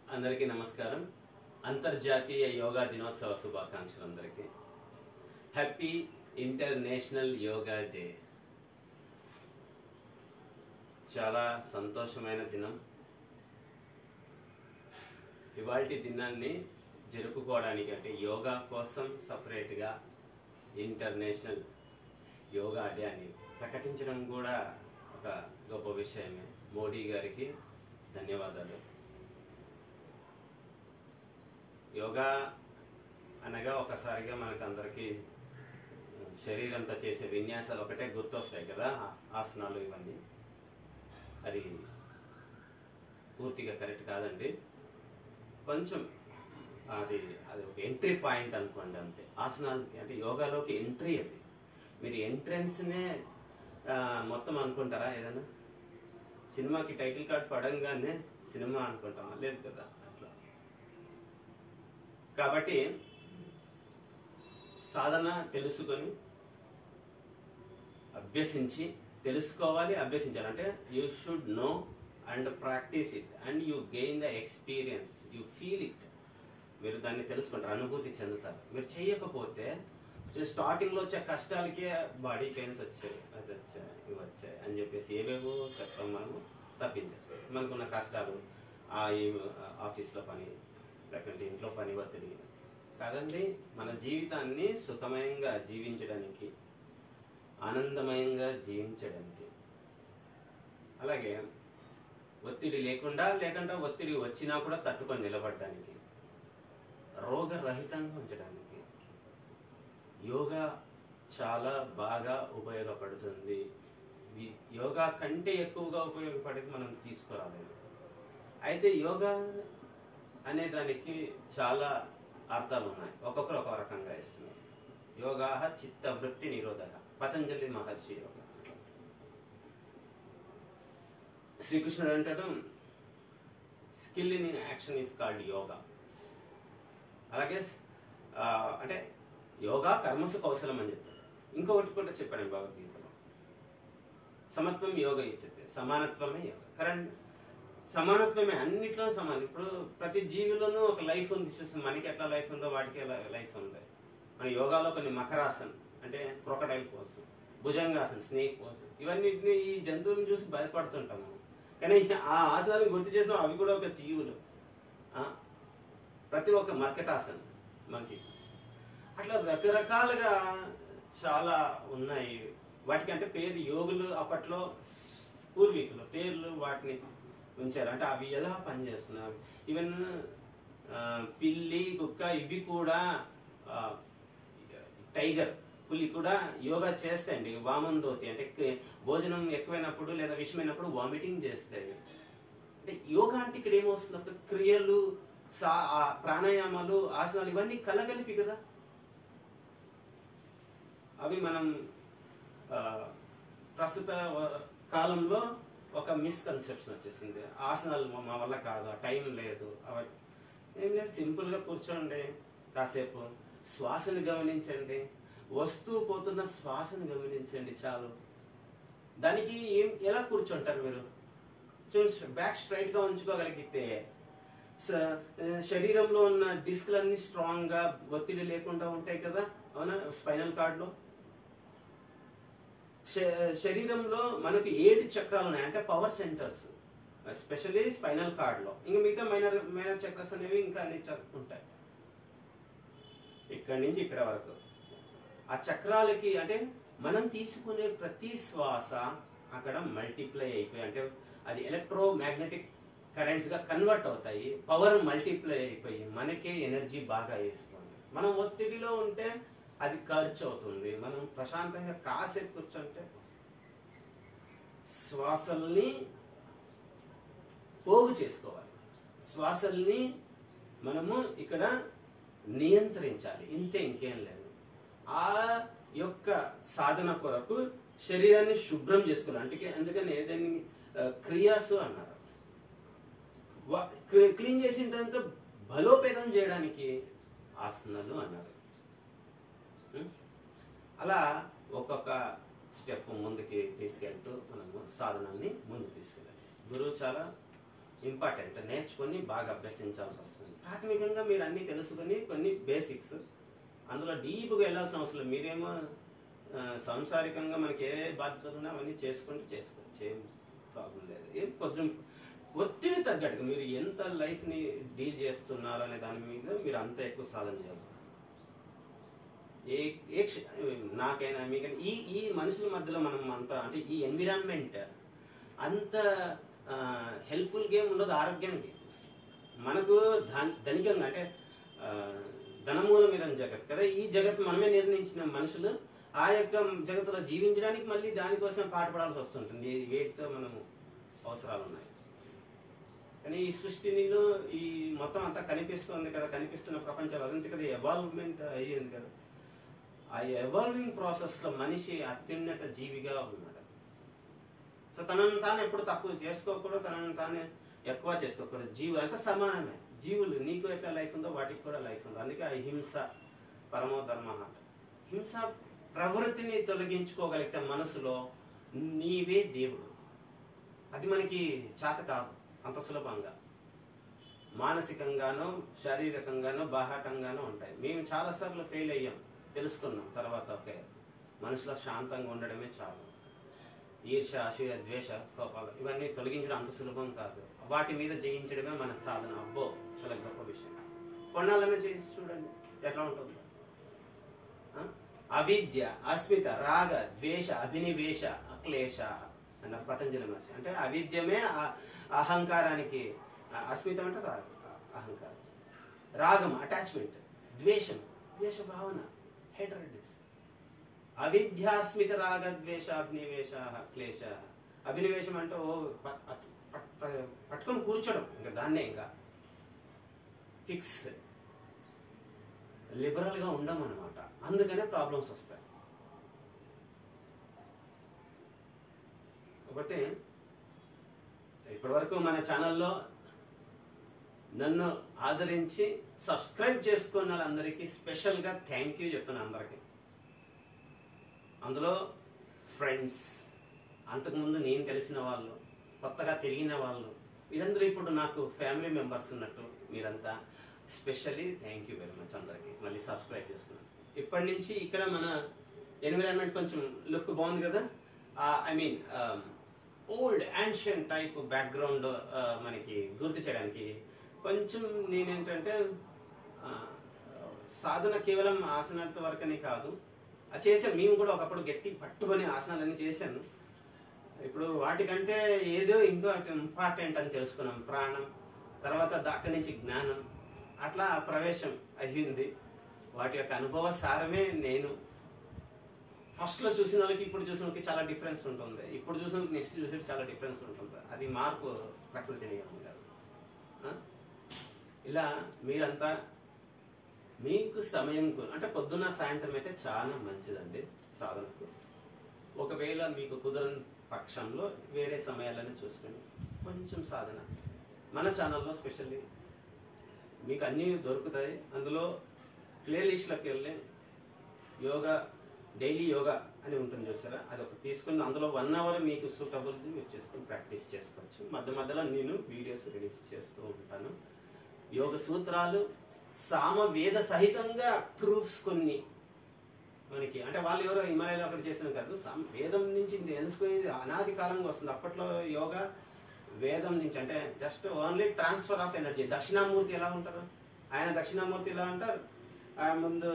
అందరికీ నమస్కారం అంతర్జాతీయ యోగా దినోత్సవ శుభాకాంక్షలు అందరికీ హ్యాపీ ఇంటర్నేషనల్ యోగా డే చాలా సంతోషమైన దినం ఇవాల్టి దినాన్ని జరుపుకోవడానికి అంటే యోగా కోసం సపరేట్గా ఇంటర్నేషనల్ యోగా డే అని ప్రకటించడం కూడా ఒక గొప్ప విషయమే మోడీ గారికి ధన్యవాదాలు యోగా అనగా ఒకసారిగా మనకు అందరికీ శరీరంతో చేసే విన్యాసాలు ఒకటే గుర్తొస్తాయి కదా ఆ- ఆసనాలు ఇవన్నీ అది పూర్తిగా కరెక్ట్ కాదండి కొంచెం అది అది ఒక ఎంట్రీ పాయింట్ అనుకోండి అంతే ఆసనాలకి అంటే యోగాలోకి ఎంట్రీ అది మీరు ఎంట్రన్స్నే మొత్తం అనుకుంటారా ఏదైనా సినిమాకి టైటిల్ కార్డ్ పడంగానే సినిమా అనుకుంటామా లేదు కదా అట్లా కాబట్టి సాధన తెలుసుకొని అభ్యసించి తెలుసుకోవాలి అభ్యసించాలి అంటే you should know and practise it and you gain the experience you feel it మీరు దాన్ని తెలుసుకుంటారు అనుభూతి చెందుతారు మీరు చేయకపోతే స్టార్టింగ్ లో వచ్చే కష్టాలకే బాడీ పెయిన్స్ వచ్చాయి అది వచ్చాయి ఇవి వచ్చాయి అని చెప్పేసి ఏవేవో చెప్తాం మనము తప్పించేసుకోవాలి మనకున్న కష్టాలు ఆ ఈ- ఆఫీస్లో పని లేకుంటే ఇంట్లో పని ఒత్తిడి కాదండి మన జీవితాన్ని సుఖమయంగా జీవించడానికి ఆనందమయంగా జీవించడానికి అలాగే ఒత్తిడి లేకుండా లేకుండా ఒత్తిడి వచ్చినా కూడా తట్టుకొని నిలబడడానికి రోగరహితంగా ఉంచడానికి యోగా చాలా బాగా ఉపయోగపడుతుంది ఈ యోగా కంటే ఎక్కువగా ఉపయోగపడేది మనం తీసుకురాలేదు అయితే యోగా అనే దానికి చాలా అర్థాలు ఉన్నాయి ఒక్కొక్కరు ఒక రకంగా ఇస్తున్నారు యోగా చిత్త వృత్తి నిరోధక పతంజలి మహర్షి యోగా శ్రీకృష్ణుడు అంటాడు skill in action is called yoga అలాగే ఆ, అంటే యోగా కర్మసు కౌశలం అని చెప్పాడు ఇంకొకటి కూడా చెప్పాడు భగవద్గీతలో సమత్వం యోగ ఇచ్చతే సమానత్వమే యోగ కరెంట్ సమానత్వమే అన్నిట్లో సమానం ఇప్పుడు ప్రతి జీవిలోనూ ఒక లైఫ్ ఉంది చూస్తే మనకి ఎట్లా లైఫ్ ఉందో వాటికి లైఫ్ ఉంది మన యోగాలో కొన్ని మకరాసన్ అంటే క్రొకడైల్ కోసం భుజంగాసన్ స్నేక్ కోసం ఇవన్నీ ఈ జంతువులను చూసి భయపడుతుంటాం మనం కానీ ఆ ఆసనాలను గుర్తు చేసిన అవి కూడా ఒక జీవులు ఆ? ప్రతి ఒక్క మర్కటాసన్ మనకి అట్లా రకరకాలుగా చాలా ఉన్నాయి వాటికి అంటే పేరు యోగులు అప్పట్లో పూర్వీకులు పేర్లు వాటిని ఉంచారు అంటే అవి ఎలా పనిచేస్తున్నాయి ఈవెన్ పిల్లి కుక్క ఇవి కూడా ఆ, టైగర్ పులి కూడా యోగా చేస్తాయండి వామందోతి అంటే క- భోజనం ఎక్కువైనప్పుడు లేదా విషమైనప్పుడు వామిటింగ్ చేస్తాయి అంటే యోగా అంటే ఇక్కడ ఏమొస్తుంది అప్పుడు క్రియలు సా ఆ ప్రాణాయామాలు ఆసనాలు ఇవన్నీ కలగలిపి కదా అవి మనం ఆ, ప్రస్తుత వ- కాలంలో ఒక మిస్కన్సెప్షన్ వచ్చేసింది ఆసనాలు మా- మా వల్ల కాదు టైం లేదు అవి ఏం లేదు సింపుల్గా కూర్చోండి కాసేపు శ్వాసను గమనించండి వస్తూ పోతున్న శ్వాసను గమనించండి చాలు దానికి ఏం ఎలా కూర్చుంటారు మీరు చూసి బ్యాక్ స్ట్రైట్ గా ఉంచుకోగలిగితే స- శరీరంలో ఉన్న డిస్క్లన్నీ స్ట్రాంగ్ గా ఒత్తిడి లేకుండా ఉంటాయి కదా అవునా స్పైనల్ కార్డ్ లో శ- శరీరంలో మనకు ఏడు చక్రాలు ఉన్నాయి అంటే power centres especially spinal cord లో ఇంకా మిగతా మైనర్ మైనర్ చక్రస్ అనేవి ఇంకా అన్ని చ- ఉంటాయి ఇక్కడి నుంచి ఇక్కడ వరకు ఆ చక్రాలకి అంటే మనం తీసుకునే ప్రతి శ్వాస అక్కడ మల్టిప్లై అయిపోయి అంటే అది ఎలక్ట్రో మ్యాగ్నెటిక్ కరెంట్స్ గా కన్వర్ట్ అవుతాయి పవర్ మల్టిప్లై అయిపోయి మనకే ఎనర్జీ బాగా ఇస్తుంది మనం ఒత్తిడిలో ఉంటే అది ఖర్చు అవుతుంది మనం ప్రశాంతంగా కాసేపు కూర్చుంటే శ్వాసల్ని పోగు చేసుకోవాలి శ్వాసల్ని మనము ఇక్కడ నియంత్రించాలి ఇంతే ఇంకేం లేదు ఆ యొక్క సాధన కొరకు శరీరాన్ని శుభ్రం చేసుకోవాలి అంటే అందుకని ఏదైనా ఆ, క్రియాసు అన్నారు వా- క్లీ- క్లీన్ చేసిన తర్వాత బలోపేతం చేయడానికి ఆసనాలు అన్నారు ఉం? అలా ఒక్కొక్క స్టెప్ ముందుకి తీసుకెళ్తూ మనము సాధనాన్ని ముందుకు తీసుకెళ్ళాలి గురువు చాలా ఇంపార్టెంట్ నేర్చుకొని బాగా అభ్యసించాల్సి వస్తుంది ప్రాథమికంగా మీరు అన్నీ తెలుసుకొని కొన్ని బేసిక్స్ అందులో డీప్గా వెళ్ళాల్సిన అవసరం లేదు. మీరేమో ఆ, సాంసారికంగా మనకి ఏ బాధ్యతలు ఉన్నా అవన్నీ చేసుకుంటే చేసుకోవచ్చు ఏం ప్రాబ్లం లేదు ఏం కొంచెం ఒత్తిడి తగ్గట్టుగా మీరు ఎంత లైఫ్ని డీల్ చేస్తున్నారు అనే దాని మీద మీరు అంత ఎక్కువ సాధన చేయాల్సి వస్తుంది ఏ ఏ క్ష- నాకైనా మీకైనా ఈ ఈ మనుషుల మధ్యలో మనం అంత అంటే ఈ ఎన్విరాన్మెంట్ అంత హెల్ప్ఫుల్గా ఏమి ఉండదు ఆరోగ్యానికి మనకు ధన్ ధనికంగా అంటే ఆ, ధనమూలం మీద జగత్ కదా ఈ జగత్ మనమే నిర్ణయించిన మనుషులు ఆ యొక్క జగత్తులో జీవించడానికి మళ్ళీ దానికోసం పాటుపడాల్సి వస్తుంటుంది ఈ వేటితో మనము అవసరాలు ఉన్నాయి కానీ ఈ సృష్టినిలో ఈ మొత్తం అంతా కనిపిస్తుంది కదా కనిపిస్తున్న ప్రపంచం అదంతా కదా ఎవాల్వ్మెంట్ అయ్యింది కదా ఆ ఎవాల్వింగ్ ప్రాసెస్లో మనిషి అత్యున్నత జీవిగా ఉన్నాడు సో తనను తాను ఎప్పుడు తక్కువ చేసుకోకూడదు తనను తాను ఎక్కువ చేసుకోకూడదు జీవులు అంతా సమానమే జీవులు నీకు ఎట్లా లైఫ్ ఉందో వాటికి కూడా లైఫ్ ఉంది అందుకే ఆ హింస పరమో ధర్మ అంట హింస ప్రవృత్తిని తొలగించుకోగలిగితే మనసులో నీవే దేవుడు అది మనకి చేత కాదు అంత సులభంగా మానసికంగానో శారీరకంగానో బాహాటంగానో ఉంటాయి మేము చాలాసార్లు ఫెయిల్ అయ్యాం తెలుసుకున్నాం తర్వాత ఓకే మనసులో శాంతంగా ఉండడమే చాలు ఈర్ష అసూయ ద్వేష కోపాలు ఇవన్నీ తొలగించడం అంత సులభం కాదు వాటి మీద జయించడమే మన సాధన అబ్బో చాలా గొప్ప విషయం కొన్నాళ్ళనే చేసి చూడండి ఎట్లా ఉంటుందో ఆ? అవిద్య అస్మిత రాగ ద్వేష అభినివేశ అక్లేశ అన్నారు పతంజలి మహర్షి అంటే అవిద్యమే అ- అహంకారానికి అ- అస్మితం అంటే రాగ అహంకారం రాగం అటాచ్మెంట్ ద్వేషం ద్వేష భావన హెడ్రెడ్నెస్ అవిద్యాస్మిత రాగ ద్వేష అభినివేశ క్లేశ అభినివేశం అంటే ఓ ప- పట్- పట్- ప- పట్టుకొని కూర్చోడం ఇంకా దాన్నే ఇంకా ఫిక్స్ లిబరల్గా ఉండం అనమాట అందుకనే ప్రాబ్లమ్స్ వస్తాయి ఒకటి ఇప్పటివరకు మన ఛానల్లో నన్ను ఆదరించి సబ్స్క్రైబ్ చేసుకున్న వాళ్ళందరికీ స్పెషల్గా థ్యాంక్ యూ చెప్తున్నాను అందరికీ అందులో ఫ్రెండ్స్ అంతకుముందు నేను తెలిసిన వాళ్ళు కొత్తగా తిరిగిన వాళ్ళు వీరందరూ ఇప్పుడు నాకు ఫ్యామిలీ మెంబర్స్ ఉన్నట్టు మీరంతా specially thank you very much అందరికీ మళ్ళీ సబ్స్క్రైబ్ చేసుకున్నాను ఇప్పటి నుంచి ఇక్కడ మన ఎన్విరాన్మెంట్ కొంచెం లుక్ బాగుంది కదా I mean old ancient type background మనకి గుర్తు చేయడానికి కొంచెం నేనేంటంటే ఆ, సాధన కేవలం ఆసనాలతో వరకనే కాదు అది చేశాను మేము కూడా ఒకప్పుడు గట్టి పట్టుకొని ఆసనాలన్నీ చేశాను ఇప్పుడు వాటికంటే ఏదో ఇంకో ఇంపార్టెంట్ అని తెలుసుకున్నాం ప్రాణం తర్వాత దా- అక్కడి నుంచి జ్ఞానం అట్లా ప్రవేశం అయ్యింది వాటి యొక్క అనుభవ సారమే నేను ఫస్ట్ లో చూసిన వాళ్ళకి ఇప్పుడు చూసిన వాళ్ళకి చాలా డిఫరెన్స్ ఉంటుంది ఇప్పుడు చూసిన వాళ్ళకి నెక్స్ట్ చూసేది చాలా డిఫరెన్స్ ఉంటుంది అది మార్పు ప్రకృతి నియమం కాదు ఆ? ఇలా మీరంతా మీకు సమయం కు- అంటే పొద్దున్న సాయంత్రం అయితే చాలా మంచిదండి సాధనకు ఒకవేళ మీకు కుదరని పక్షంలో వేరే సమయాలను చూసుకొని కొంచెం సాధన మన ఛానల్లో స్పెషల్లీ మీకు అన్నీ దొరుకుతాయి అందులో ప్లేలిస్ట్లోకి వెళ్ళి యోగా డైలీ యోగా అని ఉంటుంది చూసారా అది ఒక తీసుకుని అందులో వన్ అవర్ మీకు సూటబుల్ మీరు చేసుకొని ప్రాక్టీస్ చేసుకోవచ్చు మధ్య మధ్యలో నేను వీడియోస్ రిలీజ్ చేస్తూ ఉంటాను యోగ సూత్రాలు సామవేద సహితంగా ప్రూఫ్స్ కొన్ని మనకి అంటే వాళ్ళు ఎవరో హిమాలయాలో అక్కడ చేసిన కాదు సామ- వేదం నుంచి ఇది తెలుసుకునేది అనాది కాలంగా వస్తుంది అప్పట్లో యోగా వేదం నుంచి అంటే just only transfer of energy Dakshinamurthy ఎలా ఉంటారు ఆయన దక్షిణామూర్తి ఎలా ఉంటారు ఆయన ముందు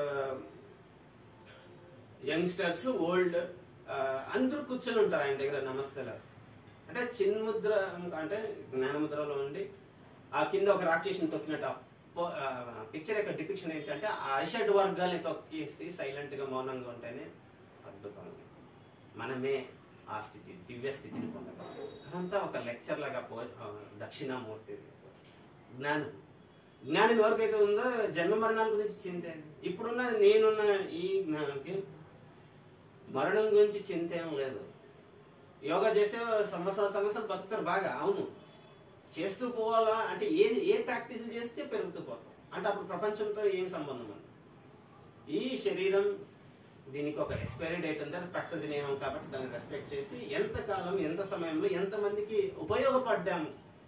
యంగ్స్టర్స్ ఓల్డ్ అందరూ కూర్చొని ఉంటారు ఆయన దగ్గర నమస్తేలో అంటే చిన్ముద్ర అంటే జ్ఞానముద్రలో ఉండి ఆ కింద ఒక రాక్షసిని తొక్కినట్టు పిక్చర్ యొక్క డిపిక్షన్ ఏంటంటే ఆ అరిషడ్ వర్గాల్ని తొక్కేసి సైలెంట్ గా మౌనంగా ఉంటేనే అద్భుతం మనమే ఆ స్థితి దివ్య స్థితిని పొందగలం అదంతా ఒక లెక్చర్ లాగా పో ఆ, దక్షిణామూర్తి జ్ఞానం జ్ఞానం ఎవరికైతే ఉందో జన్మ మరణాల గురించి చింతే ఇప్పుడున్న నేనున్న ఈ జ్ఞానంకి మరణం గురించి చింత ఏం లేదు యోగా చేస్తే సంవత్సరాలు సంవత్సరాలు బతుకుతారు బాగా అవును చేస్తూ పోవాలా అంటే ఏ ఏ ప్రాక్టీసులు చేస్తే పెరుగుతూ పోతాం అంటే అప్పుడు ప్రపంచంతో ఏం సంబంధం ఉంది ఈ శరీరం దీనికి ఒక ఎక్స్పైరీ డేట్ ఉంది అది ప్రకృతి నియమం కాబట్టి దాన్ని రెస్పెక్ట్ చేసి ఎంత కాలం ఎంత సమయంలో ఎంత మందికి ఉపయోగపడ్డాము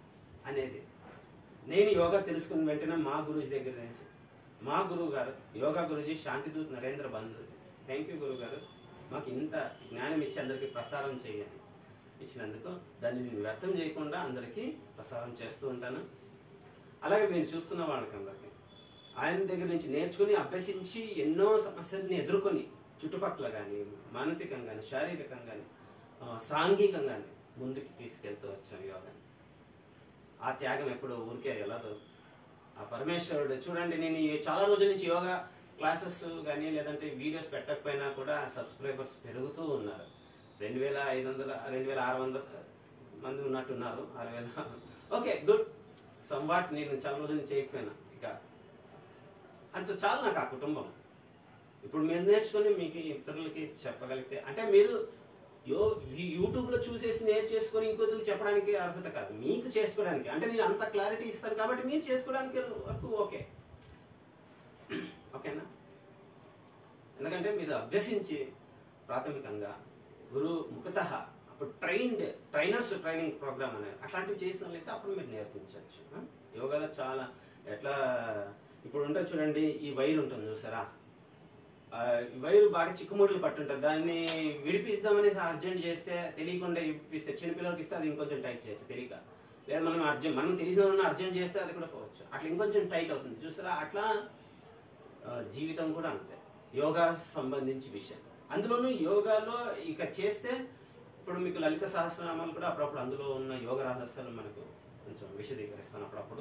అనేది నేను యోగా తెలుసుకున్న వెంటనే మా గురుజీ దగ్గర నుంచి మా గురువు గారు యోగా గురుజీ శాంతిదూత్ నరేంద్ర బంధు థ్యాంక్ యూ గురువు గారు మాకు ఇంత జ్ఞానం ఇచ్చి అందరికీ ప్రసారం చేయండి ఇచ్చినందుకు దాన్ని నేను వ్యర్థం చేయకుండా అందరికీ ప్రసారం చేస్తూ ఉంటాను అలాగే మీరు చూస్తున్న వాళ్ళకి అందరికీ ఆయన దగ్గర నుంచి నేర్చుకుని అభ్యసించి ఎన్నో సమస్యల్ని ఎదుర్కొని చుట్టుపక్కల కానీ మానసికంగా కానీ శారీరకంగా కానీ సాంఘికంగా కానీ ముందుకు తీసుకెళ్తూ వచ్చాం యోగాని ఆ త్యాగం ఎప్పుడు ఊరికే వెళ్ళదు ఆ పరమేశ్వరుడు చూడండి నేను ఈ చాలా రోజుల నుంచి యోగా క్లాసెస్ కానీ లేదంటే వీడియోస్ పెట్టకపోయినా కూడా సబ్స్క్రైబర్స్ పెరుగుతూ ఉన్నారు రెండు వేల ఐదు వందల రెండు వేల ఆరు వందల మంది ఉన్నట్టున్నారు ఆరు వేల ఓకే గుడ్ సంవాట్ నేను చాలా రోజుల నుంచి చేయకపోయినా ఇక అంత చాలు నాకు ఆ కుటుంబం ఇప్పుడు మీరు నేర్చుకుని మీకు ఇతరులకి చెప్పగలిగితే అంటే మీరు యో యూట్యూబ్లో చూసేసి నేర్చేసుకొని ఇంకొకరికి చెప్పడానికి అర్హత కాదు మీకు చేసుకోవడానికి అంటే నేను అంత క్లారిటీ ఇస్తాను కాబట్టి మీరు చేసుకోవడానికి వరకు ఓకే ఓకేనా ఎందుకంటే మీరు అభ్యసించి ప్రాథమికంగా గురు ముఖత అప్పుడు ట్రైన్డ్ ట్రైనర్స్ ట్రైనింగ్ ప్రోగ్రామ్ అనేది అట్లాంటివి చేసిన వాళ్ళైతే అప్పుడు మీరు నేర్పించవచ్చు ఆ? యోగాలో చాలా ఎట్లా ఇప్పుడు ఉంటుంది చూడండి ఈ వైర్ ఉంటుంది చూసారా ఆ, ఈ వైరు బాగా చిక్కుముడులు పట్టుంటుంది దాన్ని విడిపిద్దామని అర్జెంట్ చేస్తే తెలియకుండా ఇప్పిస్తే చిన్నపిల్లలకి ఇస్తే అది ఇంకొంచెం టైట్ చేయొచ్చు తెలియక లేదా మనం అర్జెంట్ మనం తెలిసిన వాళ్ళని అర్జెంట్ చేస్తే అది కూడా పోవచ్చు అట్లా ఇంకొంచెం టైట్ అవుతుంది చూసారా అట్లా ఆ, జీవితం కూడా అంతే యోగా సంబంధించి విషయం అందులోనూ యోగాలో ఇక చేస్తే ఇప్పుడు మీకు లలిత సహస్రనామాలు కూడా అప్పుడప్పుడు అందులో ఉన్న యోగ రహస్యాలు మనకు కొంచెం విశదీకరిస్తాను అప్పుడప్పుడు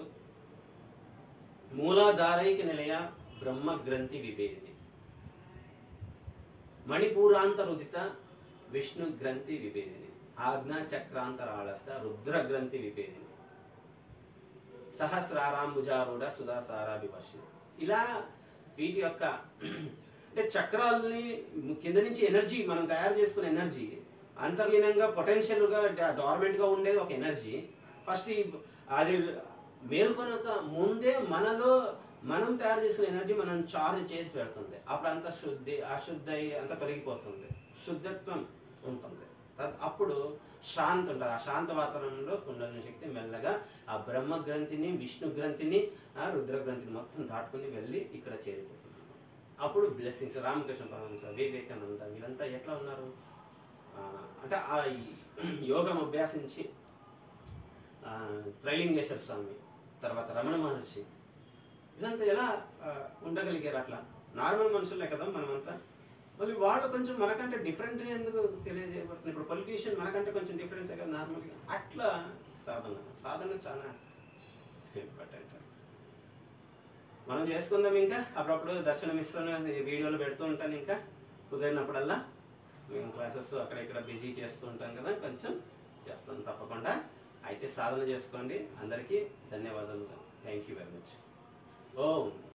మూలాధారైక నిలయ బ్రహ్మ గ్రంథి విభేదిని మణిపూరాంతరుదిత విష్ణు గ్రంథి విభేదిని ఆజ్ఞా చక్రాంతరాళస్థ రుద్ర గ్రంథి విభేదిని సహస్రారాంబుజారూఢ సుధాసారాభివర్షి ఇలా వీటి యొక్క అంటే చక్రాలని కింద నుంచి ఎనర్జీ మనం తయారు చేసుకున్న ఎనర్జీ అంతర్లీనంగా పొటెన్షియల్గా డార్మెంట్గా ఉండేది ఒక ఎనర్జీ ఫస్ట్ ఈ- అది మేల్కొనక ముందే మనలో మనం తయారు చేసుకున్న ఎనర్జీ మనం చార్జ్ చేసి పెడుతుంది అప్పుడు అంత శుద్ధి అశుద్ధి అయి అంత తొలగిపోతుంది శుద్ధత్వం ఉంటుంది తద్- అప్పుడు శాంతి ఉంటుంది ఆ శాంత వాతావరణంలో కుండలిని శక్తి మెల్లగా ఆ బ్రహ్మ గ్రంథిని విష్ణు గ్రంథిని ఆ రుద్ర గ్రంథిని మొత్తం దాటుకుని వెళ్ళి ఇక్కడ చేరిపోతుంది అప్పుడు బ్లెస్సింగ్స్ రామకృష్ణ పరమహంస వివేకానంద వీళ్ళంతా ఎట్లా ఉన్నారు ఆ, అంటే ఆ ఈ యోగం అభ్యాసించి ఆ, త్రైలింగేశ్వర స్వామి తర్వాత రమణ మహర్షి ఇదంతా ఎలా ఆ, ఉండగలిగారు అట్లా నార్మల్ మనుషులే కదా మనమంతా మళ్ళీ వాళ్ళు కొంచెం మనకంటే డిఫరెంట్ ఎందుకు తెలియజేయబడుతుంది ఇప్పుడు పొలిటీషియన్ మనకంటే కొంచెం డిఫరెన్స్ కదా నార్మల్గా అట్లా సాధన సాధన చాలా ఇంపార్టెంట్ మనం చేసుకుందాం ఇంకా అప్పుడప్పుడు దర్శనం ఇస్తాను వీడియోలు పెడుతూ ఉంటాను ఇంకా కుదిరినప్పుడల్లా మేము క్లాసెస్ అక్కడ ఇక్కడ బిజీ చేస్తూ ఉంటాం కదా కొంచెం చేస్తాను తప్పకుండా అయితే సాధన చేసుకోండి అందరికీ ధన్యవాదాలు thank you very much Om